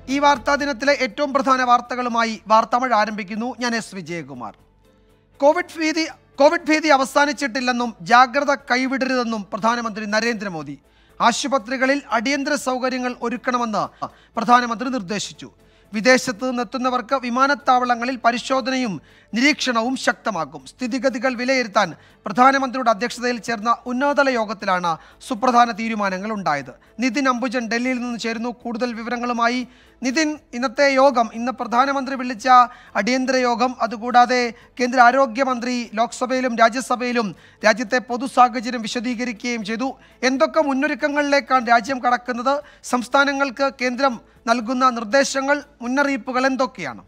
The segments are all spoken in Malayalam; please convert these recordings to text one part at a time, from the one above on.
ഈ വാർത്താ ദിനത്തിലെ ഏറ്റവും പ്രധാന വാർത്തകളുമായി വാർത്താമഴ ആരംഭിക്കുന്നു ഞാൻ എസ് വിജയകുമാർ കോവിഡ് ഭീതി കോവിഡ് ഭീതി അവസാനിച്ചിട്ടില്ലെന്നും ജാഗ്രത കൈവിടരുതെന്നും പ്രധാനമന്ത്രി നരേന്ദ്രമോദി ആശുപത്രികളിൽ അടിയന്തര സൗകര്യങ്ങൾ ഒരുക്കണമെന്ന് പ്രധാനമന്ത്രി നിർദ്ദേശിച്ചു വിദേശത്ത് നിന്നെത്തുന്നവർക്ക് വിമാനത്താവളങ്ങളിൽ പരിശോധനയും നിരീക്ഷണവും ശക്തമാക്കും സ്ഥിതിഗതികൾ വിലയിരുത്താൻ പ്രധാനമന്ത്രിയുടെ അധ്യക്ഷതയിൽ ചേർന്ന ഉന്നതതല യോഗത്തിലാണ് സുപ്രധാന തീരുമാനങ്ങൾ ഉണ്ടായത് നിതിൻ അംബുജൻ ഡൽഹിയിൽ നിന്ന് ചേരുന്നു കൂടുതൽ വിവരങ്ങളുമായി നിതിൻ ഇന്നത്തെ യോഗം ഇന്ന് പ്രധാനമന്ത്രി വിളിച്ച അടിയന്തര യോഗം അതുകൂടാതെ കേന്ദ്ര ആരോഗ്യമന്ത്രി ലോക്സഭയിലും രാജ്യസഭയിലും രാജ്യത്തെ പൊതു സാഹചര്യം വിശദീകരിക്കുകയും ചെയ്തു എന്തൊക്കെ മുന്നൊരുക്കങ്ങളിലേക്കാണ് രാജ്യം കടക്കുന്നത് സംസ്ഥാനങ്ങൾക്ക് കേന്ദ്രം നൽകുന്ന നിർദ്ദേശങ്ങൾ മുന്നറിയിപ്പുകൾ എന്തൊക്കെയാണ്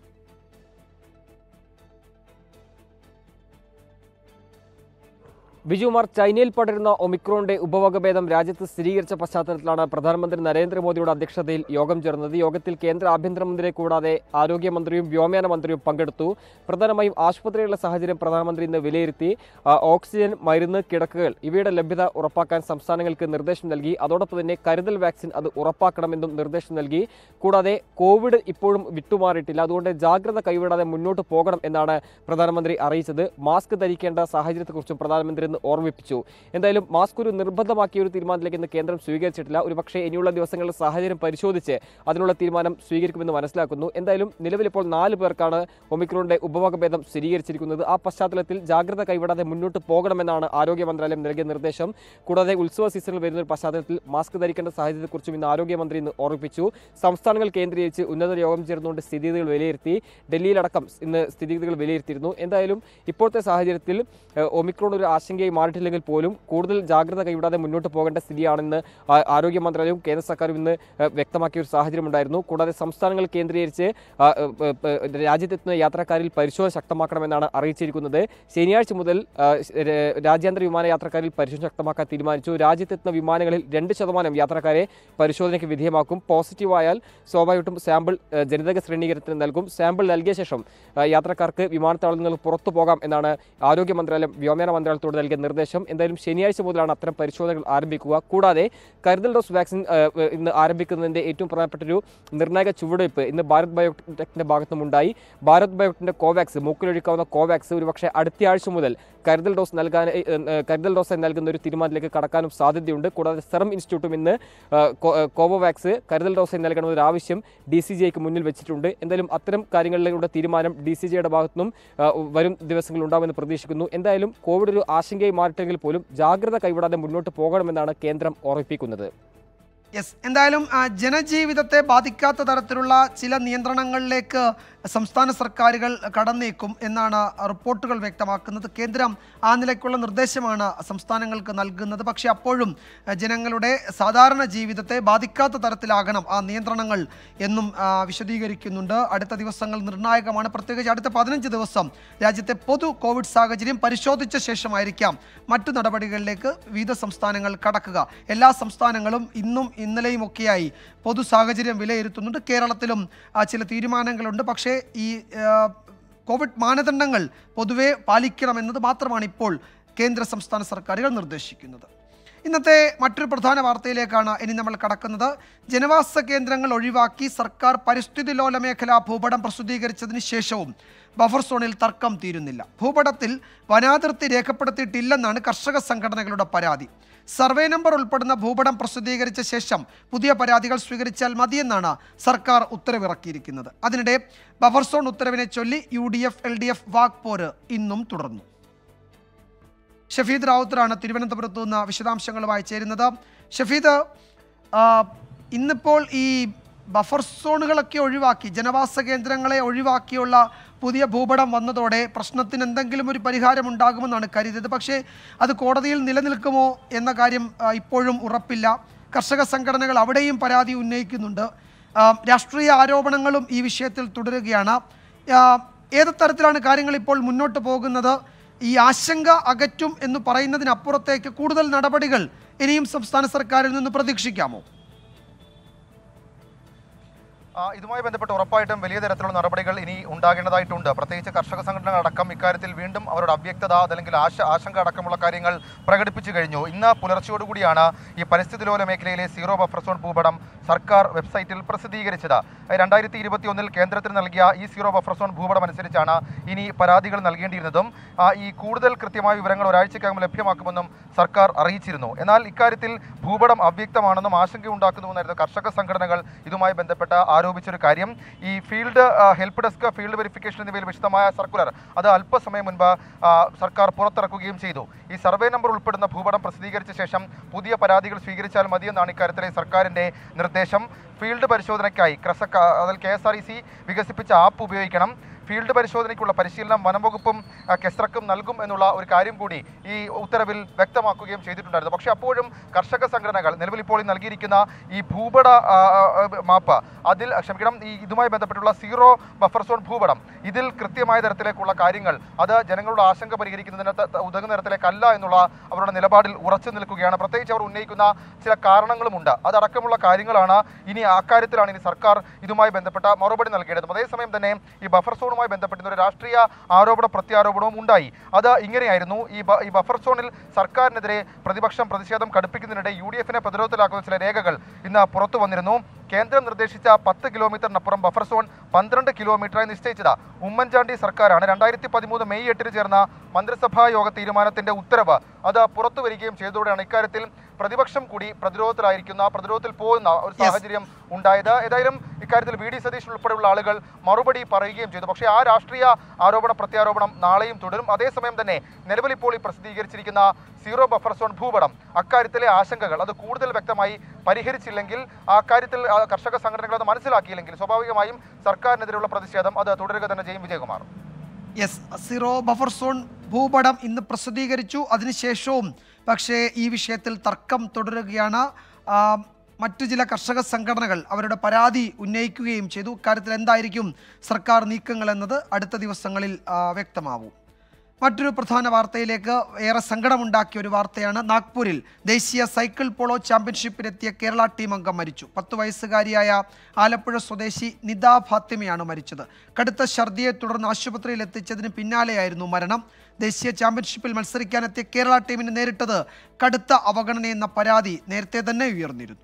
ബിജുമാർ ചൈനയിൽ പടരുന്ന ഒമിക്രോണിന്റെ ഉപവകഭേദം രാജ്യത്ത് സ്ഥിരീകരിച്ച പശ്ചാത്തലത്തിലാണ് പ്രധാനമന്ത്രി നരേന്ദ്രമോദിയുടെ അധ്യക്ഷതയിൽ യോഗം ചേർന്നത് യോഗത്തിൽ കേന്ദ്ര ആഭ്യന്തരമന്ത്രിയെ കൂടാതെ ആരോഗ്യമന്ത്രിയും വ്യോമയാന മന്ത്രിയും പങ്കെടുത്തു പ്രധാനമായും ആശുപത്രികളുടെ സാഹചര്യം പ്രധാനമന്ത്രി ഇന്ന് വിലയിരുത്തി ആ, ഓക്സിജൻ മരുന്ന് കിടക്കുകൾ ഇവയുടെ ലഭ്യത ഉറപ്പാക്കാൻ സംസ്ഥാനങ്ങൾക്ക് നിർദ്ദേശം നൽകി അതോടൊപ്പം തന്നെ കരുതൽ വാക്സിൻ അത് ഉറപ്പാക്കണമെന്നും നിർദ്ദേശം നൽകി കൂടാതെ കോവിഡ് ഇപ്പോഴും വിട്ടുമാറിയിട്ടില്ല അതുകൊണ്ട് ജാഗ്രത കൈവിടാതെ മുന്നോട്ട് പോകണം എന്നാണ് പ്രധാനമന്ത്രി അറിയിച്ചത് മാസ്ക് ധരിക്കേണ്ട സാഹചര്യത്തെക്കുറിച്ചും പ്രധാനമന്ത്രി ഇന്ന് ഓർമ്മിപ്പിച്ചു എന്തായാലും മാസ്ക് ഒരു നിർബന്ധമാക്കിയ ഒരു തീരുമാനത്തിലേക്ക് ഇന്ന് കേന്ദ്രം സ്വീകരിച്ചിട്ടില്ല ഒരുപക്ഷേ ഇനിയുള്ള ദിവസങ്ങളിൽ സാഹചര്യം പരിശോധിച്ച് അതിനുള്ള തീരുമാനം സ്വീകരിക്കുമെന്ന് മനസ്സിലാക്കുന്നു എന്തായാലും നിലവിൽ ഇപ്പോൾ നാല് പേർക്കാണ് ഒമിക്രോണിന്റെ ഉപവകഭേദം സ്ഥിരീകരിച്ചിരിക്കുന്നത് ആ പശ്ചാത്തലത്തിൽ ജാഗ്രത കൈവിടാതെ മുന്നോട്ട് പോകണമെന്നാണ് ആരോഗ്യ മന്ത്രാലയം നൽകിയ നിർദ്ദേശം കൂടാതെ ഉത്സവ സീസണിൽ വരുന്ന ഒരു പശ്ചാത്തലത്തിൽ മാസ്ക് ധരിക്കേണ്ട സാഹചര്യത്തെക്കുറിച്ചും ഇന്ന് ആരോഗ്യമന്ത്രി ഇന്ന് ഓർമ്മിപ്പിച്ചു സംസ്ഥാനങ്ങൾ കേന്ദ്രീകരിച്ച് ഉന്നത യോഗം ചേർന്നുകൊണ്ട് സ്ഥിതിഗതികൾ വിലയിരുത്തി ഡൽഹിയിലടക്കം ഇന്ന് സ്ഥിതിഗതികൾ വിലയിരുത്തിയിരുന്നു എന്തായാലും ഇപ്പോഴത്തെ സാഹചര്യത്തിൽ ഏഹ്, ഒമിക്രോൺ ഒരു ആശങ്കയായി മാറിയിട്ടില്ലെങ്കിൽ പോലും കൂടുതൽ ജാഗ്രത കൈവിടാതെ മുന്നോട്ട് പോകേണ്ട സ്ഥിതിയാണെന്ന് ആ- ആരോഗ്യ മന്ത്രാലയവും കേന്ദ്ര സർക്കാരും ഇന്ന് ഏഹ്, വ്യക്തമാക്കിയ ഒരു സാഹചര്യം ഉണ്ടായിരുന്നു കൂടാതെ സംസ്ഥാനങ്ങൾ കേന്ദ്രീകരിച്ച് ആ, ഏഹ്, ഏഹ്, ഏഹ്, രാജ്യത്തെത്തുന്ന യാത്രക്കാരിൽ പരിശോധന ശക്തമാക്കണമെന്നാണ് അറിയിച്ചിരിക്കുന്നത് ശനിയാഴ്ച മുതൽ ആ, ര- രാജ്യാന്തര വിമാന യാത്രക്കാരിൽ പരിശോധന ശക്തമാക്കാൻ തീരുമാനിച്ചു രാജ്യത്തെത്തുന്ന വിമാനങ്ങളിൽ രണ്ട് ശതമാനം യാത്രക്കാരെ പരിശോധനയ്ക്ക് വിധേയമാക്കും പോസിറ്റീവ് ആയാൽ സ്വാഭാവികമായിട്ടും സാമ്പിൾ ഏഹ്, ജനിതക ശ്രേണീകരണത്തിന് നൽകും സാമ്പിൾ നൽകിയ ശേഷം ആ, യാത്രക്കാർക്ക് വിമാനത്താവളത്തിൽ നിന്ന് പുറത്തു പോകാം എന്നാണ് ആരോഗ്യ മന്ത്രാലയം വ്യോമയാന മന്ത്രാലയത്തോട് നൽകിയ നിർദ്ദേശം എന്തായാലും ശനിയാഴ്ച മുതലാണ് അത്തരം പരിശോധനകൾ ആരംഭിക്കുക കൂടാതെ കരുതൽ ഡോസ് വാക്സിൻ ആ, ഏഹ്, ഇന്ന് ആരംഭിക്കുന്നതിന്റെ ഏറ്റവും പ്രധാനപ്പെട്ട ഒരു നിർണായക ചുവടുവയ്പ് ഇന്ന് ഭാരത് ബയോടെക്കിന്റെ ഭാഗത്തും ഉണ്ടായി ഭാരത് ബയോടെക്കിന്റെ കോവാക്സ് മൂക്കിലൊഴിക്കാവുന്ന കോവാക്സ് ഒരുപക്ഷെ അടുത്ത ആഴ്ച മുതൽ കരുതൽ ഡോസ് നൽകാൻ ഏഹ്, ഏഹ്, കരുതൽ ഡോസ് നൽകുന്ന ഒരു തീരുമാനത്തിലേക്ക് കടക്കാനും സാധ്യതയുണ്ട് കൂടാതെ സെറം ഇൻസ്റ്റിറ്റ്യൂട്ടും ഇന്ന് ആ, കോ- ആ, കോവോവാക്സ് കരുതൽ ഡോസ് നൽകണമെന്നൊരു ആവശ്യം ഡി സി ജിക്ക് മുന്നിൽ വെച്ചിട്ടുണ്ട് എന്തായാലും അത്തരം കാര്യങ്ങളിലുള്ള തീരുമാനം ഡി സി ജിയുടെ ഭാഗത്തുനിന്നും ആ, വരും ദിവസങ്ങളിൽ ഉണ്ടാകുമെന്ന് പ്രതീക്ഷിക്കുന്നു എന്തായാലും കോവിഡ് ഒരു ആശങ്കയായി മാറിയിട്ടെങ്കിൽ പോലും ജാഗ്രത കൈവിടാതെ മുന്നോട്ട് പോകണമെന്നാണ് കേന്ദ്രം ഓർമ്മിപ്പിക്കുന്നത് യെസ് എന്തായാലും ആ, ജനജീവിതത്തെ ബാധിക്കാത്ത തരത്തിലുള്ള ചില നിയന്ത്രണങ്ങളിലേക്ക് സംസ്ഥാന സർക്കാരുകൾ കടന്നേക്കും എന്നാണ് റിപ്പോർട്ടുകൾ വ്യക്തമാക്കുന്നത് കേന്ദ്രം ആ നിലയ്ക്കുള്ള നിർദ്ദേശമാണ് സംസ്ഥാനങ്ങൾക്ക് നൽകുന്നത് പക്ഷേ അപ്പോഴും ആ, ജനങ്ങളുടെ സാധാരണ ജീവിതത്തെ ബാധിക്കാത്ത തരത്തിലാകണം ആ നിയന്ത്രണങ്ങൾ എന്നും ആ, വിശദീകരിക്കുന്നുണ്ട് അടുത്ത ദിവസങ്ങൾ നിർണായകമാണ് പ്രത്യേകിച്ച് അടുത്ത പതിനഞ്ച് ദിവസം രാജ്യത്തെ പൊതു കോവിഡ് സാഹചര്യം പരിശോധിച്ച ശേഷമായിരിക്കാം മറ്റു നടപടികളിലേക്ക് വിവിധ സംസ്ഥാനങ്ങൾ കടക്കുക എല്ലാ സംസ്ഥാനങ്ങളും ഇന്നും ഇന്നലെയും ഒക്കെയായി പൊതു സാഹചര്യം വിലയിരുത്തുന്നുണ്ട് കേരളത്തിലും ആ, ചില തീരുമാനങ്ങളുണ്ട് പക്ഷേ ഈ ആ, കോവിഡ് മാനദണ്ഡങ്ങൾ പൊതുവെ പാലിക്കണമെന്നത് മാത്രമാണ് ഇപ്പോൾ കേന്ദ്ര സംസ്ഥാന സർക്കാരുകൾ നിർദ്ദേശിക്കുന്നത് ഇന്നത്തെ മറ്റൊരു പ്രധാന വാർത്തയിലേക്കാണ് ഇനി നമ്മൾ കടക്കുന്നത് ജനവാസ കേന്ദ്രങ്ങൾ ഒഴിവാക്കി സർക്കാർ പരിസ്ഥിതി ലോല മേഖലാ ഭൂപടം പ്രസിദ്ധീകരിച്ചതിന് ശേഷവും ബഫർ സോണിൽ തർക്കം തീരുന്നില്ല ഭൂപടത്തിൽ വനാതിർത്തി രേഖപ്പെടുത്തിയിട്ടില്ലെന്നാണ് കർഷക സംഘടനകളുടെ പരാതി സർവേ നമ്പർ ഉൾപ്പെടുന്ന ഭൂപടം പ്രസിദ്ധീകരിച്ച ശേഷം പുതിയ പരാതികൾ സ്വീകരിച്ചാൽ മതിയെന്നാണ് സർക്കാർ ഉത്തരവിറക്കിയിരിക്കുന്നത് അതിനിടെ ബഫർ സോൺ ഉത്തരവിനെ ചൊല്ലി U D F L D F വാക്പോര് ഇന്നും തുടർന്നു ഷഫീദ് റാവുത്തറാണ് തിരുവനന്തപുരത്തു നിന്ന് വിശദാംശങ്ങളുമായി ചേരുന്നത് ഷഫീദ് ആ, ഇന്നിപ്പോൾ ഈ ബഫർ സോണുകളൊക്കെ ഒഴിവാക്കി ജനവാസ കേന്ദ്രങ്ങളെ ഒഴിവാക്കിയുള്ള പുതിയ ഭൂപടം വന്നതോടെ പ്രശ്നത്തിന് എന്തെങ്കിലും ഒരു പരിഹാരം ഉണ്ടാകുമെന്നാണ് കരുതിയത് പക്ഷേ അത് കോടതിയിൽ നിലനിൽക്കുമോ എന്ന കാര്യം ആ, ഇപ്പോഴും ഉറപ്പില്ല കർഷക സംഘടനകൾ അവിടെയും പരാതി ഉന്നയിക്കുന്നുണ്ട് ആ, രാഷ്ട്രീയ ആരോപണങ്ങളും ഈ വിഷയത്തിൽ തുടരുകയാണ് ആ, ഏത് തരത്തിലാണ് കാര്യങ്ങൾ ഇപ്പോൾ മുന്നോട്ട് പോകുന്നത് ഈ ആശങ്ക അകറ്റും എന്ന് പറയുന്നതിനപ്പുറത്തേക്ക് കൂടുതൽ നടപടികൾ ഇനിയും സംസ്ഥാന സർക്കാരിൽ നിന്ന് പ്രതീക്ഷിക്കാമോ ആ, ഇതുമായി ബന്ധപ്പെട്ട് ഉറപ്പായിട്ടും വലിയ തരത്തിലുള്ള നടപടികൾ ഇനി ഉണ്ടാകേണ്ടതായിട്ടുണ്ട് പ്രത്യേകിച്ച് കർഷക സംഘടനകൾ അടക്കം ഇക്കാര്യത്തിൽ വീണ്ടും അവരുടെ അവ്യക്തത അതല്ലെങ്കിൽ ആശ ആശങ്ക അടക്കമുള്ള കാര്യങ്ങൾ പ്രകടിപ്പിച്ചു കഴിഞ്ഞു ഇന്ന് പുലർച്ചയോടുകൂടിയാണ് ഈ പരിസ്ഥിതി ലോല മേഖലയിലെ സീറോ ബഫർ സോൺ ഭൂപടം സർക്കാർ വെബ്സൈറ്റിൽ പ്രസിദ്ധീകരിച്ചത് രണ്ടായിരത്തി ഇരുപത്തി ഒന്നിൽ കേന്ദ്രത്തിന് നൽകിയ ഈ സീറോ ബഫർ സോൺ ഭൂപടം അനുസരിച്ചാണ് ഇനി പരാതികൾ നൽകേണ്ടിയിരുന്നതും ആ, ഈ കൂടുതൽ കൃത്യമായ വിവരങ്ങൾ ഒരാഴ്ചക്കകം ലഭ്യമാക്കുമെന്നും സർക്കാർ അറിയിച്ചിരുന്നു എന്നാൽ ഇക്കാര്യത്തിൽ ഭൂപടം അവ്യക്തമാണെന്നും ആശങ്കയുണ്ടാക്കുന്നുവെന്നായിരുന്നു കർഷക സംഘടനകൾ ഇതുമായി ബന്ധപ്പെട്ട് ആരോപിച്ചൊരു കാര്യം ഈ ഫീൽഡ് ആ, ഹെൽപ്പ് ഡെസ്ക് ഫീൽഡ് വെരിഫിക്കേഷൻ എന്നിവയിൽ വിശദമായ സർക്കുലർ അത് അല്പസമയം മുൻപ് ആ, സർക്കാർ പുറത്തിറക്കുകയും ചെയ്തു ഈ സർവേ നമ്പർ ഉൾപ്പെടുന്ന ഭൂപടം പ്രസിദ്ധീകരിച്ച ശേഷം പുതിയ പരാതികൾ സ്വീകരിച്ചാൽ മതിയെന്നാണ് ഇക്കാര്യത്തിലെ സർക്കാരിന്റെ നിർദ്ദേശം ഫീൽഡ് പരിശോധനയ്ക്കായി ക്രസക്ക അതിൽ K S R E C വികസിപ്പിച്ച ആപ്പ് ഉപയോഗിക്കണം ഫീൽഡ് പരിശോധനയ്ക്കുള്ള പരിശീലനം വനംവകുപ്പും ആ, കെസ്റക്കും നൽകും എന്നുള്ള ഒരു കാര്യം കൂടി ഈ ഉത്തരവിൽ വ്യക്തമാക്കുകയും ചെയ്തിട്ടുണ്ടായിരുന്നു പക്ഷേ അപ്പോഴും കർഷക സംഘടനകൾ നിലവിൽ ഇപ്പോൾ ഈ നൽകിയിരിക്കുന്ന ഈ ഭൂപട ആ, ആ, മാപ്പ് അതിൽ ക്ഷമിക്കണം ഈ ഇതുമായി ബന്ധപ്പെട്ടുള്ള സീറോ ബഫർ സോൺ ഭൂപടം ഇതിൽ കൃത്യമായ തരത്തിലേക്കുള്ള കാര്യങ്ങൾ അത് ജനങ്ങളുടെ ആശങ്ക പരിഹരിക്കുന്നതിന് ത- ത- ഉതകുന്ന തരത്തിലേക്കല്ല എന്നുള്ള അവരുടെ നിലപാടിൽ ഉറച്ചു നിൽക്കുകയാണ് പ്രത്യേകിച്ച് അവർ ഉന്നയിക്കുന്ന ചില കാരണങ്ങളുമുണ്ട് അതടക്കമുള്ള കാര്യങ്ങളാണ് ഇനി അക്കാര്യത്തിലാണ് ഇനി സർക്കാർ ഇതുമായി ബന്ധപ്പെട്ട മറുപടി നൽകേണ്ടത് അതേസമയം തന്നെ ഈ ബഫർ സോണുമായി ബന്ധപ്പെട്ടുന്ന ഒരു രാഷ്ട്രീയ ആരോപണ പ്രത്യാരോപണവും ഉണ്ടായി അത് ഇങ്ങനെയായിരുന്നു ഈ ബ- ഈ ബഫർ സോണിൽ സർക്കാരിനെതിരെ പ്രതിപക്ഷം പ്രതിഷേധം കടുപ്പിക്കുന്നതിനിടെ യു ഡി എഫിനെ പ്രതിരോധത്തിലാക്കുന്ന ചില രേഖകൾ ഇന്ന് പുറത്തു വന്നിരുന്നു കേന്ദ്രം നിർദ്ദേശിച്ച പത്ത് കിലോമീറ്ററിനപ്പുറം ബഫർ സോൺ പന്ത്രണ്ട് കിലോമീറ്ററായി നിശ്ചയിച്ചത് ഉമ്മൻചാണ്ടി സർക്കാരാണ് രണ്ടായിരത്തി പതിമൂന്ന് മെയ് എട്ടിന് ചേർന്ന മന്ത്രിസഭാ യോഗ തീരുമാനത്തിന്റെ ഉത്തരവ് അത് പുറത്തു വരികയും ചെയ്തതോടെയാണ് ഇക്കാര്യത്തിൽ പ്രതിപക്ഷം കൂടി പ്രതിരോധത്തിലായിരിക്കുന്ന പ്രതിരോധത്തിൽ പോകുന്ന ഒരു Yes. സാഹചര്യം ഉണ്ടായത് ഏതായാലും ഇക്കാര്യത്തിൽ വി ഡി സതീശൻ ഉൾപ്പെടെയുള്ള ആളുകൾ മറുപടി പറയുകയും ചെയ്തു പക്ഷേ ആ രാഷ്ട്രീയ ആരോപണ പ്രത്യാരോപണം നാളെയും തുടരും അതേസമയം തന്നെ നിലവിൽ ഇപ്പോൾ ഈ പ്രസിദ്ധീകരിച്ചിരിക്കുന്ന സീറോ ബഫർ സോൺ ഭൂപടം അക്കാര്യത്തിലെ ആശങ്കകൾ അത് കൂടുതൽ വ്യക്തമായി പരിഹരിച്ചില്ലെങ്കിൽ ആ കാര്യത്തിൽ ആ, കർഷക സംഘടനകൾ അത് മനസ്സിലാക്കിയില്ലെങ്കിൽ സ്വാഭാവികമായും സർക്കാരിനെതിരെയുള്ള പ്രതിഷേധം അത് തുടരുക തന്നെ ചെയ്യും Vijayakumar yes zero buffer zone ഭൂപടം ഇന്ന് പ്രസിദ്ധീകരിച്ചു അതിനുശേഷവും പക്ഷേ ഈ വിഷയത്തിൽ തർക്കം തുടരുകയാണ് ആ, മറ്റു ചില കർഷക സംഘടനകൾ അവരുടെ പരാതി ഉന്നയിക്കുകയും ചെയ്തു ഇക്കാര്യത്തിൽ എന്തായിരിക്കും സർക്കാർ നീക്കങ്ങൾ എന്നത് അടുത്ത ദിവസങ്ങളിൽ ആ, വ്യക്തമാവും മറ്റൊരു പ്രധാന വാർത്തയിലേക്ക് ഏറെ സങ്കടമുണ്ടാക്കിയ ഒരു വാർത്തയാണ് നാഗ്പൂരിൽ ദേശീയ സൈക്കിൾ പോളോ ചാമ്പ്യൻഷിപ്പിനെത്തിയ കേരള ടീം അംഗം മരിച്ചു പത്ത് വയസ്സുകാരിയായ ആലപ്പുഴ സ്വദേശി നിദ ഫാത്തിമയാണ് മരിച്ചത് കടുത്ത ഛർദിയെ തുടർന്ന് ആശുപത്രിയിൽ എത്തിച്ചതിന് പിന്നാലെയായിരുന്നു മരണം ദേശീയ ചാമ്പ്യൻഷിപ്പിൽ മത്സരിക്കാനെത്തിയ കേരള ടീമിന് നേരിട്ടത് കടുത്ത അവഗണനയെന്ന പരാതി നേരത്തെ തന്നെ ഉയർന്നിരുന്നു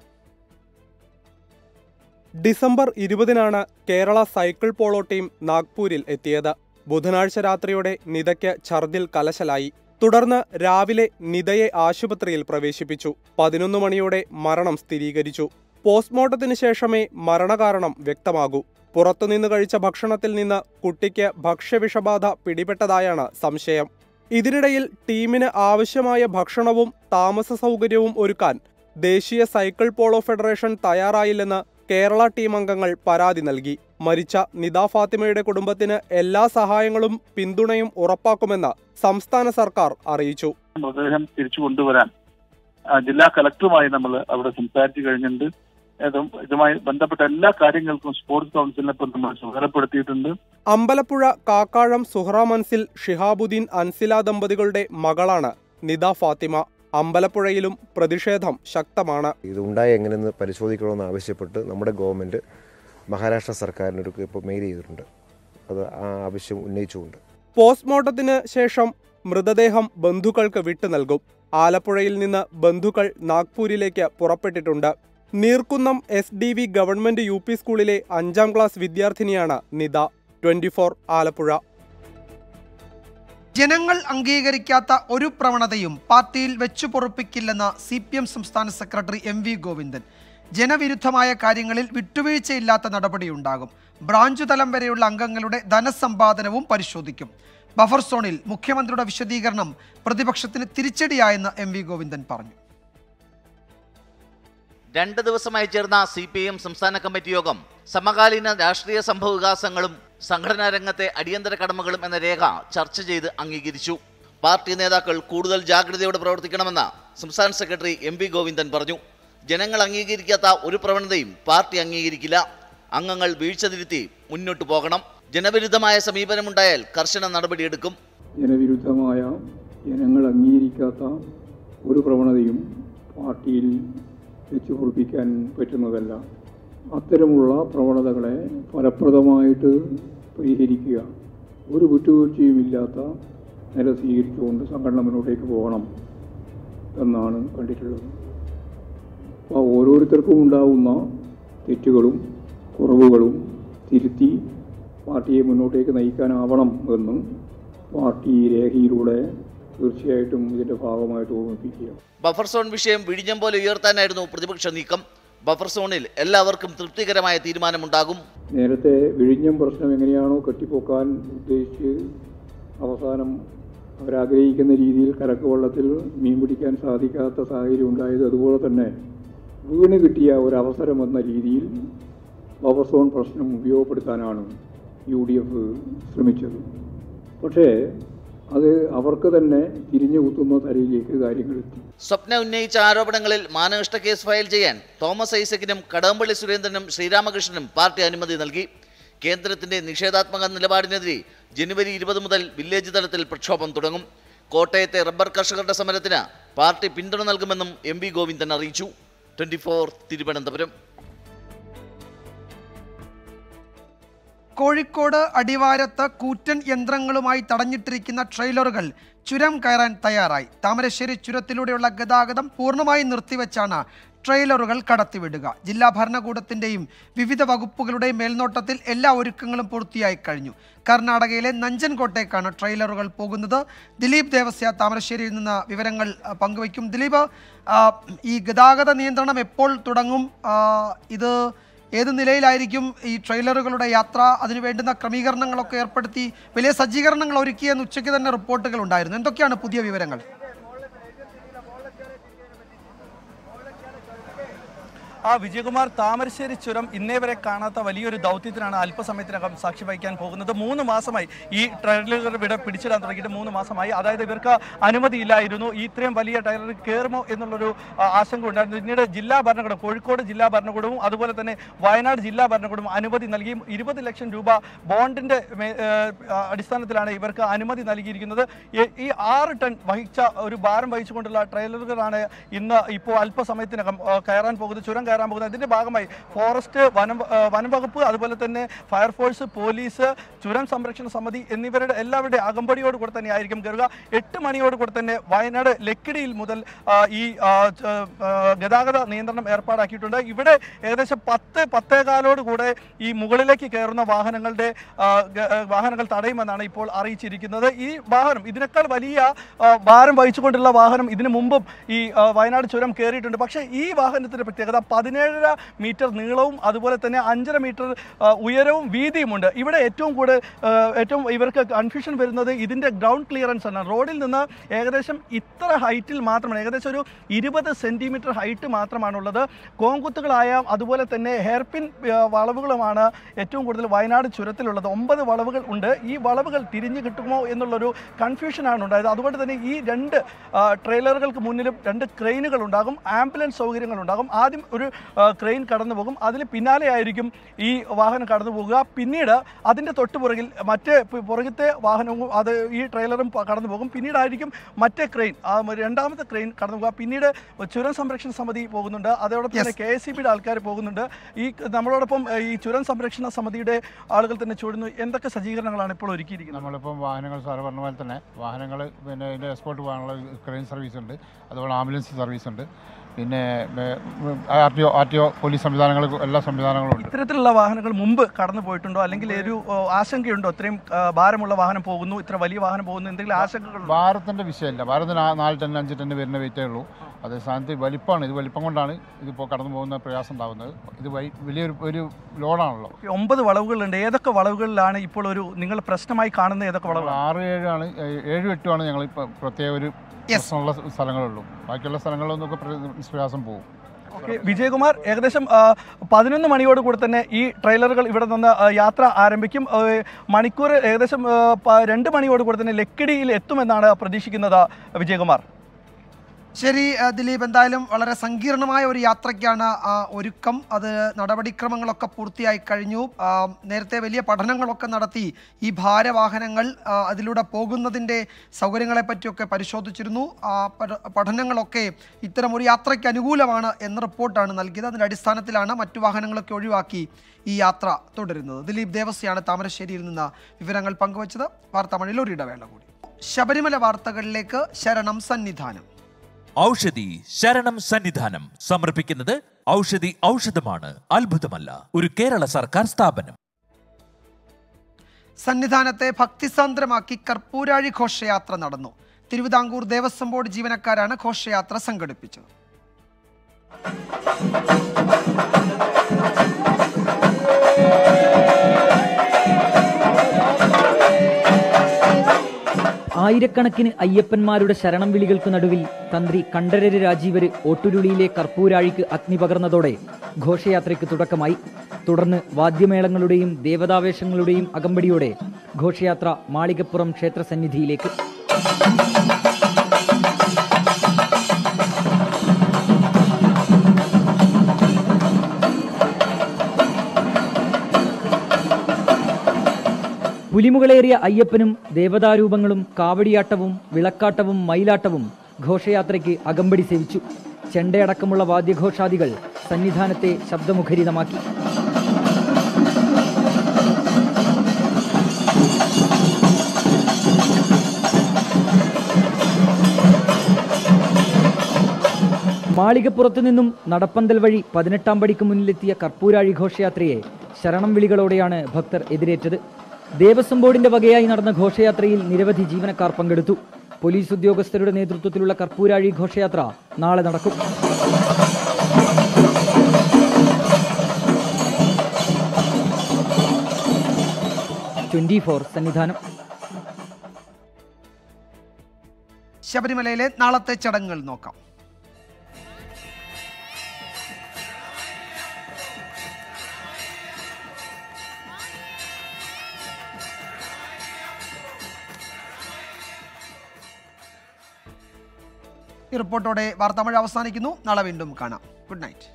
ഡിസംബർ ഇരുപതിനാണ് കേരള സൈക്കിൾ പോളോ ടീം നാഗ്പൂരിൽ എത്തിയത് ബുധനാഴ്ച രാത്രിയോടെ നിതയ്ക്ക് ഛർദിൽ കലശലായി തുടർന്ന് രാവിലെ നിതയെ ആശുപത്രിയിൽ പ്രവേശിപ്പിച്ചു പതിനൊന്ന് മണിയോടെ മരണം സ്ഥിരീകരിച്ചു പോസ്റ്റ്മോർട്ടത്തിന് ശേഷമേ മരണകാരണം വ്യക്തമാകൂ പുറത്തുനിന്ന് കഴിച്ച ഭക്ഷണത്തിൽ നിന്ന് കുട്ടിക്ക് ഭക്ഷ്യവിഷബാധ പിടിപെട്ടതായാണ് സംശയം ഇതിനിടയിൽ ടീമിന് ആവശ്യമായ ഭക്ഷണവും താമസ സൗകര്യവും ഒരുക്കാൻ ദേശീയ സൈക്കിൾ പോളോ ഫെഡറേഷൻ തയ്യാറായില്ലെന്ന് കേരള ടീം അംഗങ്ങൾ പരാതി നൽകി മരിച്ച നിദ ഫാത്തിമയുടെ കുടുംബത്തിന് എല്ലാ സഹായങ്ങളും പിന്തുണയും ഉറപ്പാക്കുമെന്ന് സംസ്ഥാന സർക്കാർ അറിയിച്ചു മൃതദേഹം തിരിച്ചു കൊണ്ടുവരാൻ ആ, ജില്ലാ കലക്ടറുമായി നമ്മൾ അവിടെ സംസാരിച്ചു കഴിഞ്ഞിട്ടുണ്ട് ഇതും ഇതുമായി ബന്ധപ്പെട്ട എല്ലാ കാര്യങ്ങൾക്കും സ്പോർട്സ് കൗൺസിലിനെ ഇപ്പം നമ്മൾ ചുമതലപ്പെടുത്തിയിട്ടുണ്ട് അമ്പലപ്പുഴ കാക്കാഴം സുഹ്റ മൻസിൽ ഷിഹാബുദ്ദീൻ അൻസില ദമ്പതികളുടെ മകളാണ് നിദ ഫാത്തിമ അമ്പലപ്പുഴയിലും പ്രതിഷേധം ശക്തമാണ് ഇത് ഉണ്ടായ എങ്ങനെയെന്ന് പരിശോധിക്കണമെന്ന് ആവശ്യപ്പെട്ട് നമ്മുടെ ഗവൺമെൻറ് മഹാരാഷ്ട്ര സർക്കാരിനൊരു ഇപ്പോൾ മെയിൽ ചെയ്തിട്ടുണ്ട് അത് ആ ആവശ്യം ഉന്നയിച്ചുകൊണ്ട് പോസ്റ്റ്മോർട്ടത്തിന് ശേഷം മൃതദേഹം ബന്ധുക്കൾക്ക് വിട്ടു നൽകും ആലപ്പുഴയിൽ നിന്ന് ബന്ധുക്കൾ നാഗ്പൂരിലേക്ക് പുറപ്പെട്ടിട്ടുണ്ട് Neerkunnam S D V government U P സ്കൂളിലെ അഞ്ചാം ക്ലാസ് വിദ്യാർത്ഥിനിയാണ് നിത ട്വന്റി ഫോർ ആലപ്പുഴ ജനങ്ങൾ അംഗീകരിക്കാത്ത ഒരു പ്രവണതയും പാർട്ടിയിൽ വെച്ചു പൊറുപ്പിക്കില്ലെന്ന് സി പി എം സംസ്ഥാന സെക്രട്ടറി എം വി ഗോവിന്ദൻ ജനവിരുദ്ധമായ കാര്യങ്ങളിൽ വിട്ടുവീഴ്ചയില്ലാത്ത നടപടിയുണ്ടാകും ബ്രാഞ്ച് തലം വരെയുള്ള അംഗങ്ങളുടെ ധനസമ്പാദനവും പരിശോധിക്കും ബഫർ സോണിൽ മുഖ്യമന്ത്രിയുടെ വിശദീകരണം പ്രതിപക്ഷത്തിന് തിരിച്ചടിയായെന്ന് എം വി ഗോവിന്ദൻ പറഞ്ഞു രണ്ട് ദിവസമായി ചേർന്ന സി പി എം സംസ്ഥാന കമ്മിറ്റി യോഗം സമകാലീന രാഷ്ട്രീയ സംഭവ വികാസങ്ങളും സംഘടനാ രംഗത്തെ അടിയന്തര കടമകളും എന്ന രേഖ ചർച്ച ചെയ്ത് അംഗീകരിച്ചു പാർട്ടി നേതാക്കൾ കൂടുതൽ ജാഗ്രതയോടെ പ്രവർത്തിക്കണമെന്ന് സംസ്ഥാന സെക്രട്ടറി എം വി ഗോവിന്ദൻ പറഞ്ഞു ജനങ്ങൾ അംഗീകരിക്കാത്ത ഒരു പ്രവണതയും പാർട്ടി അംഗീകരിക്കില്ല അംഗങ്ങൾ വീഴ്ച തിരുത്തി മുന്നോട്ട് പോകണം ജനവിരുദ്ധമായ സമീപനമുണ്ടായാൽ കർശന നടപടിയെടുക്കും ജനവിരുദ്ധമായ ജനങ്ങൾ അംഗീകരിക്കാത്ത ഒരു പ്രവണതയും പാർട്ടിയിൽ വെച്ച് പൊറപ്പിക്കാൻ പറ്റുന്നതല്ല അത്തരമുള്ള പ്രവണതകളെ ഫലപ്രദമായിട്ട് പരിഹരിക്കുക ഒരു വിട്ടുവീഴ്ചയുമില്ലാത്ത നില സ്വീകരിച്ചുകൊണ്ട് സംഘടന മുന്നോട്ടേക്ക് പോകണം എന്നാണ് കണ്ടിട്ടുള്ളത് അപ്പോൾ ഓരോരുത്തർക്കും ഉണ്ടാവുന്ന തെറ്റുകളും കുറവുകളും തിരുത്തി പാർട്ടിയെ മുന്നോട്ടേക്ക് നയിക്കാനാവണം എന്ന് പാർട്ടി രേഖയിലൂടെ തീർച്ചയായിട്ടും ഇതിൻ്റെ ഭാഗമായിട്ട് ഓർമ്മിപ്പിക്കുക ബഫർ സോൺ വിഷയം വിഴിഞ്ഞം പോലെ ഉയർത്താനായിരുന്നു പ്രതിപക്ഷ നീക്കം ബഫർ സോണിൽ എല്ലാവർക്കും തൃപ്തികരമായ തീരുമാനമുണ്ടാകും നേരത്തെ വിഴിഞ്ഞം പ്രശ്നം എങ്ങനെയാണോ കെട്ടിപ്പൊക്കാൻ ഉദ്ദേശിച്ച് അവസാനം അവരാഗ്രഹിക്കുന്ന രീതിയിൽ കരക്ക് വെള്ളത്തിൽ മീൻ പിടിക്കാൻ സാധിക്കാത്ത സാഹചര്യം ഉണ്ടായത് അതുപോലെ തന്നെ വീണ് കിട്ടിയ ഒരു അവസരം എന്ന രീതിയിൽ ബഫർ സോൺ പ്രശ്നം ഉപയോഗപ്പെടുത്താനാണ് യു ഡി എഫ് ശ്രമിച്ചത് പക്ഷേ അത് അവർക്ക് തന്നെ തിരിഞ്ഞു കുത്തുന്ന തലയിലേക്ക് കാര്യങ്ങൾ എത്തി സ്വപ്ന ഉന്നയിച്ച ആരോപണങ്ങളിൽ മാനനഷ്ട കേസ് ഫയൽ ചെയ്യാൻ തോമസ് ഐസക്കിനും കടകംപള്ളി സുരേന്ദ്രനും ശ്രീരാമകൃഷ്ണനും പാർട്ടി അനുമതി നൽകി കേന്ദ്രത്തിന്റെ നിഷേധാത്മക നിലപാടിനെതിരെ ജനുവരി ഇരുപത് മുതൽ വില്ലേജ് തലത്തിൽ പ്രക്ഷോഭം തുടങ്ങും കോട്ടയത്തെ റബ്ബർ കർഷകരുടെ സമരത്തിന് പാർട്ടി പിന്തുണ നൽകുമെന്നും എം വി ഗോവിന്ദൻ അറിയിച്ചു ട്വന്റി തിരുവനന്തപുരം കോഴിക്കോട് അടിവാരത്ത് കൂറ്റൻ യന്ത്രങ്ങളുമായി തടഞ്ഞിട്ടിരിക്കുന്ന ട്രെയിലറുകൾ ചുരം കയറാൻ തയ്യാറായി താമരശ്ശേരി ചുരത്തിലൂടെയുള്ള ഗതാഗതം പൂർണ്ണമായും നിർത്തിവെച്ചാണ് ട്രെയിലറുകൾ കടത്തിവിടുക ജില്ലാ ഭരണകൂടത്തിൻ്റെയും വിവിധ വകുപ്പുകളുടെയും മേൽനോട്ടത്തിൽ എല്ലാ ഒരുക്കങ്ങളും പൂർത്തിയായി കഴിഞ്ഞു കർണാടകയിലെ നഞ്ചൻകോട്ടേക്കാണ് ട്രെയിലറുകൾ പോകുന്നത് ദിലീപ് ദേവസ്യ താമരശ്ശേരിയിൽ നിന്ന് വിവരങ്ങൾ ആ, പങ്കുവയ്ക്കും ദിലീപ് ആ, ഈ ഗതാഗത നിയന്ത്രണം എപ്പോൾ തുടങ്ങും ആ, ഇത് ഏത് നിലയിലായിരിക്കും ഈ ട്രെയിലറുകളുടെ യാത്ര അതിന് വേണ്ടുന്ന ക്രമീകരണങ്ങളൊക്കെ ഏർപ്പെടുത്തി വലിയ സജ്ജീകരണങ്ങൾ ഒരുക്കിയെന്ന് ഉച്ചയ്ക്ക് തന്നെ റിപ്പോർട്ടുകൾ ഉണ്ടായിരുന്നു എന്തൊക്കെയാണ് പുതിയ വിവരങ്ങൾ ആ വിജയകുമാർ താമരശ്ശേരി ചുരം ഇന്നേ വരെ കാണാത്ത വലിയൊരു ദൗത്യത്തിനാണ് അല്പസമയത്തിനകം സാക്ഷി വഹിക്കാൻ പോകുന്നത് മൂന്ന് മാസമായി ഈ ട്രെയിലറുകൾ ഇവിടെ പിടിച്ചിടാൻ തുടങ്ങിയിട്ട് മൂന്ന് മാസമായി അതായത് ഇവർക്ക് അനുമതിയില്ലായിരുന്നു ഈ ഇത്രയും വലിയ ട്രെയിലർ കയറുമോ എന്നുള്ളൊരു ആ, ആശങ്ക ഉണ്ടായിരുന്നു പിന്നീട് ജില്ലാ ഭരണകൂടം കോഴിക്കോട് ജില്ലാ ഭരണകൂടവും അതുപോലെ തന്നെ വയനാട് ജില്ലാ ഭരണകൂടവും അനുമതി നൽകി ഇരുപത് ലക്ഷം രൂപ ബോണ്ടിന്റെ മേ- ഏ, ആ, അടിസ്ഥാനത്തിലാണ് ഇവർക്ക് അനുമതി നൽകിയിരിക്കുന്നത് ഈ- ഈ ആറ് ടൺ വഹിച്ച ഒരു ഭാരം വഹിച്ചുകൊണ്ടുള്ള ട്രെയിലറുകളാണ് ഇന്ന് ഇപ്പോൾ അല്പസമയത്തിനകം ആ, കയറാൻ പോകുന്നത് ചുരം കയറാൻ പോകുന്നത് ഇതിന്റെ ഭാഗമായി ഫോറസ്റ്റ് വനം ആ, വനം വകുപ്പ് അതുപോലെ തന്നെ ഫയർഫോഴ്സ് പോലീസ് ചുരം സംരക്ഷണ സമിതി എന്നിവരുടെ എല്ലാവരുടെ അകമ്പടിയോട് കൂടെ തന്നെ ആയിരിക്കും കയറുക എട്ട് മണിയോട് കൂടെ തന്നെ വയനാട് ലക്കിടിയിൽ മുതൽ ആ, ഈ ആ, ച- ആ, ഗതാഗത നിയന്ത്രണം ഏർപ്പാടാക്കിയിട്ടുണ്ട് ഇവിടെ ഏകദേശം പത്ത് പത്തേകാലോട് കൂടെ ഈ മുകളിലേക്ക് കയറുന്ന വാഹനങ്ങളുടെ ആ, ഗ- ആ, വാഹനങ്ങൾ തടയുമെന്നാണ് ഇപ്പോൾ അറിയിച്ചിരിക്കുന്നത് ഈ വാഹനം ഇതിനേക്കാൾ വലിയ ആ, ഭാരം വഹിച്ചുകൊണ്ടുള്ള വാഹനം ഇതിനു മുമ്പും ഈ ആ, വയനാട് ചുരം കയറിയിട്ടുണ്ട് പക്ഷേ ഈ വാഹനത്തിന്റെ പ്രത്യേകത പതിനേഴര മീറ്റർ നീളവും അതുപോലെ തന്നെ അഞ്ചര മീറ്റർ ആ, ഉയരവും വീതിയുമുണ്ട് ഇവിടെ ഏറ്റവും കൂടുതൽ ആ, ഏറ്റവും ഇവർക്ക് കൺഫ്യൂഷൻ വരുന്നത് ഇതിന്റെ ഗ്രൗണ്ട് ക്ലിയറൻസ് ആണ് റോഡിൽ നിന്ന് ഏകദേശം ഇത്ര ഹൈറ്റിൽ മാത്രമാണ് ഏകദേശം ഒരു ഇരുപത് സെന്റിമീറ്റർ ഹൈറ്റ് മാത്രമാണുള്ളത് കോങ്കുത്തുകളായ അതുപോലെ തന്നെ ഹെയർപിൻ ആ, വളവുകളുമാണ് ഏറ്റവും കൂടുതൽ വയനാട് ചുരത്തിലുള്ളത് ഒമ്പത് വളവുകൾ ഉണ്ട് ഈ വളവുകൾ തിരിഞ്ഞു കിട്ടുമോ എന്നുള്ളൊരു കൺഫ്യൂഷനാണ് ഉണ്ടായത് അതുകൊണ്ട് തന്നെ ഈ രണ്ട് ആ, ട്രെയിലറുകൾക്ക് മുന്നിലും രണ്ട് ക്രെയിനുകൾ ഉണ്ടാകും ആംബുലൻസ് സൗകര്യങ്ങൾ ഉണ്ടാകും ആദ്യം ഒരു ആ, ക്രെയിൻ കടന്നു പോകും അതിന് പിന്നാലെ ആയിരിക്കും ഈ വാഹനം കടന്നു പോകുക പിന്നീട് അതിൻ്റെ തൊട്ട് പുറകിൽ മറ്റേ പു- പുറകിലത്തെ വാഹനവും അത് ഈ ട്രെയിലറും പ- കടന്നു പോകും പിന്നീടായിരിക്കും മറ്റേ ക്രെയിൻ ആ രണ്ടാമത്തെ ക്രെയിൻ കടന്നു പോകുക പിന്നീട് ചുരം സംരക്ഷണ സമിതി പോകുന്നുണ്ട് അതോടൊപ്പം തന്നെ കെ എസ് സി ബിയുടെ ആൾക്കാർ പോകുന്നുണ്ട് ഈ നമ്മളോടൊപ്പം ഏ, ഈ ചുരം സംരക്ഷണ സമിതിയുടെ ആളുകൾ തന്നെ ചൂടുന്നു എന്തൊക്കെ സജ്ജീകരണങ്ങളാണ് ഇപ്പോൾ ഒരുക്കിയിരിക്കുന്നത് നമ്മളിപ്പം വാഹനങ്ങൾ സാറ് പറഞ്ഞ പോലെ തന്നെ വാഹനങ്ങൾ പിന്നെ ഇതിൻ്റെ എക്സ്പോർട്ട് പോകാനുള്ള ക്രെയിൻ സർവീസ് ഉണ്ട് അതുപോലെ ആംബുലൻസ് സർവീസ് ഉണ്ട് പിന്നെ R T O R T O police സംവിധാനങ്ങൾ എല്ലാ സംവിധാനങ്ങളും ഉണ്ട് ഇത്തരത്തിലുള്ള വാഹനങ്ങൾ മുമ്പ് കടന്നു പോയിട്ടുണ്ടോ അല്ലെങ്കിൽ ഒരു ഓ, ആശങ്കയുണ്ടോ ഇത്രയും ആ, ഭാരമുള്ള വാഹനം പോകുന്നു ഇത്ര വലിയ വാഹനം പോകുന്നു എന്തെങ്കിലും ആശങ്കകൾ ഭാരത്തിൻ്റെ വിഷയമല്ല ഭാരത്തിന് ആ- നാല് ടൺ അഞ്ച് ടൺ വരുന്ന വെയിറ്റേ ഉള്ളൂ അതേ സ്ഥാനത്ത് വലിപ്പമാണ് ഇത് വലിപ്പം കൊണ്ടാണ് ഇതിപ്പോൾ കടന്നു പോകുന്ന പ്രയാസം ഉണ്ടാകുന്നത് ഇത് വൈ- വലിയൊരു ഒരു ലോഡാണല്ലോ ഒമ്പത് വളവുകളുണ്ട് ഏതൊക്കെ വളവുകളിലാണ് ഇപ്പോൾ ഒരു നിങ്ങൾ പ്രശ്നമായി കാണുന്ന ഏതൊക്കെ വളവുകൾ ആറ് ഏഴാണ് ഏ- ഏഴും എട്ടുമാണ് ഞങ്ങൾ ഇപ്പോൾ പ്രത്യേക ഒരു പ്രശ്നമുള്ള സ്ഥലങ്ങളുള്ളൂ ബാക്കിയുള്ള സ്ഥലങ്ങളിലൊന്നൊക്കെ പ്ര- പ്രയാസം പോകും ഓക്കെ വിജയകുമാർ ഏകദേശം ആ, പതിനൊന്ന് മണിയോട് കൂടെ തന്നെ ഈ ട്രെയിലറുകൾ ഇവിടെ നിന്ന് ആ, യാത്ര ആരംഭിക്കും ആ, മണിക്കൂർ ഏകദേശം ആ, പ- രണ്ട് മണിയോട് കൂടെ തന്നെ ലക്കിടിയിൽ എത്തുമെന്നാണ് പ്രതീക്ഷിക്കുന്നത് വിജയകുമാർ ശരി ആ, ദിലീപ് എന്തായാലും വളരെ സങ്കീർണമായ ഒരു യാത്രയ്ക്കാണ് ആ, ഒരുക്കം അത് നടപടിക്രമങ്ങളൊക്കെ പൂർത്തിയായി കഴിഞ്ഞു ആ, നേരത്തെ വലിയ പഠനങ്ങളൊക്കെ നടത്തി ഈ ഭാരവാഹനങ്ങൾ ആ, അതിലൂടെ പോകുന്നതിൻ്റെ സൗകര്യങ്ങളെ പറ്റിയൊക്കെ പരിശോധിച്ചിരുന്നു ആ പഠ- പഠനങ്ങളൊക്കെ ഇത്തരം ഒരു യാത്രയ്ക്ക് അനുകൂലമാണ് എന്ന റിപ്പോർട്ടാണ് നൽകിയത് അതിൻ്റെ അടിസ്ഥാനത്തിലാണ് മറ്റു വാഹനങ്ങളൊക്കെ ഒഴിവാക്കി ഈ യാത്ര തുടരുന്നത് ദിലീപ് ദേവസ്യാണ് താമരശ്ശേരിയിൽ നിന്ന് വിവരങ്ങൾ പങ്കുവച്ചത് വാർത്താമണിയിൽ ഒരു ഇടവേള കൂടി ശബരിമല വാർത്തകളിലേക്ക് ശരണം സന്നിധാനം ഔഷധി ശരണം സന്നിധാനം സമർപ്പിക്കുന്നത് ഔഷധി ഔഷധമാണ് അത്ഭുതമല്ല ഒരു കേരള സർക്കാർ സ്ഥാപനം സന്നിധാനത്തെ ഭക്തിസാന്ദ്രമാക്കി കർപ്പൂരാഴി ഘോഷയാത്ര നടന്നു തിരുവിതാംകൂർ ദേവസ്വം ബോർഡ് ജീവനക്കാരാണ് ഘോഷയാത്ര സംഘടിപ്പിച്ചത് ആയിരക്കണക്കിന് അയ്യപ്പന്മാരുടെ ശരണം വിളികൾക്ക് നടുവിൽ തന്ത്രി കണ്ഠരര് രാജീവര് ഓട്ടുരുളിയിലെ കർപ്പൂരാഴിക്ക് അഗ്നി പകർന്നതോടെ ഘോഷയാത്രയ്ക്ക് തുടക്കമായി തുടർന്ന് വാദ്യമേളങ്ങളുടെയും ദേവതാവേശങ്ങളുടെയും അകമ്പടിയോടെ ഘോഷയാത്ര മാളികപ്പുറം ക്ഷേത്രസന്നിധിയിലേക്ക് പുലിമുകളേറിയ അയ്യപ്പനും ദേവതാരൂപങ്ങളും കാവടിയാട്ടവും വിളക്കാട്ടവും മയിലാട്ടവും ഘോഷയാത്രയ്ക്ക് അകമ്പടി സേവിച്ചു ചെണ്ടയടക്കമുള്ള വാദ്യഘോഷാദികൾ സന്നിധാനത്തെ ശബ്ദമുഖരിതമാക്കി മാളികപ്പുറത്തു നിന്നും നടപ്പന്തൽ വഴി പതിനെട്ടാം പടിക്ക് മുന്നിലെത്തിയ കർപ്പൂരാഴി ഘോഷയാത്രയെ ശരണം വിളികളോടെയാണ് ഭക്തർ എതിരേറ്റത് ദേവസ്വം ബോർഡിന്റെ വകയായി നടന്ന ഘോഷയാത്രയിൽ നിരവധി ജീവനക്കാർ പങ്കെടുത്തു പോലീസ് ഉദ്യോഗസ്ഥരുടെ നേതൃത്വത്തിലുള്ള കർപ്പൂരാഴി ഘോഷയാത്ര നാളെ നടക്കും ട്വന്റി ഫോർ സന്നിധാനം ശബരിമലയിലെ നാളത്തെ ചടങ്ങുകൾ നോക്കാം ഈ റിപ്പോർട്ടോടെ വാർത്താമഴ അവസാനിക്കുന്നു നാളെ വീണ്ടും കാണാം ഗുഡ് നൈറ്റ്